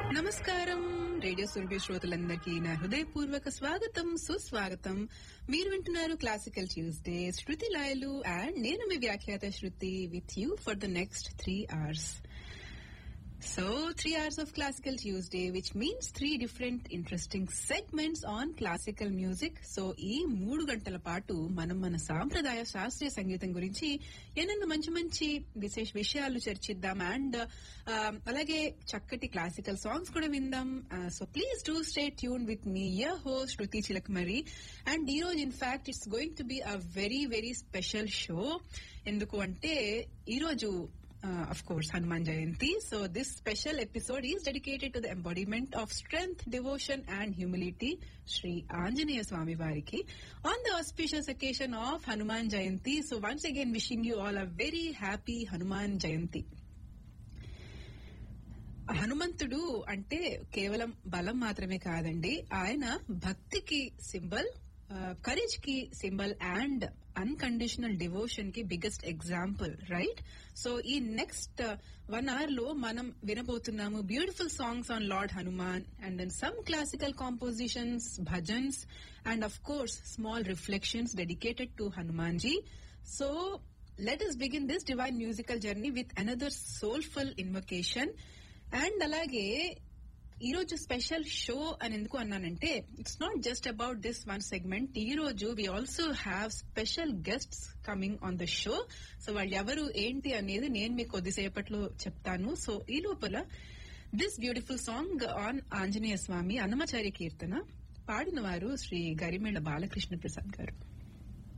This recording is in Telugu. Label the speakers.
Speaker 1: నమస్కారం రేడియో సురభి శ్రోతలందరికీ నా హృదయపూర్వక స్వాగతం సుస్వాగతం మీరు వింటున్నారు క్లాసికల్ ట్యూస్డే శృతి లాయలు అండ్ నేను మీ వ్యాఖ్యాత Shruti with you for the next three hours so three hours of classical Tuesday which means three different interesting segments on classical music so ఈ మూడు గంటల పాటు మనం మన సాంప్రదాయ శాస్త్రీయ సంగీతం గురించి ఎన్నెన్నో మంచి మంచి విశేష విషయాలు చర్చిద్దాం అండ్ అలాగే చక్కటి క్లాసికల్ సాంగ్స్ కూడా విందాం so please do stay tune with me your host Shruti Chilakamarri and ఈ రోజు in fact it's going to be a very very special show ఎందుకు అంటే ఈ రోజు uh, of course, Hanuman Jayanti. So this special episode is dedicated to the embodiment of strength, devotion and humility, Sri Anjaneya Swami Variki, on the auspicious occasion of Hanuman Jayanti. So once again, wishing you all a very happy Hanuman Jayanti. హనుమంతుడు అంటే కేవలం బలం మాత్రమే కాదండి ఆయన భక్తికి సింబల్ కరేజ్ కి సింబల్ అండ్ అన్కండిషనల్ డివోషన్ కి బిగ్గెస్ట్ ఎగ్జాంపుల్ రైట్ సో ఈ నెక్స్ట్ వన్ అవర్ లో మనం వినబోతున్నాము beautiful songs on lord Hanuman and then some classical compositions bhajans and of course small reflections dedicated to Hanuman ji so let us begin this divine musical journey with another soulful invocation and అలాగే ఈ రోజు స్పెషల్ షో అని ఎందుకు అన్నానంటే it's not just about this one segment ఈ రోజు we also have special guests coming on the show so వాళ్ళు ఎవరు ఏంటి అనేది నేను మీకు కొద్దిసేపట్లో చెప్తాను సో ఈ లోపల this beautiful song on Anjaneya Swami Annamacharya కీర్తన పాడిన వారు శ్రీ గరిమేళ బాలకృష్ణ ప్రసాద్ గారు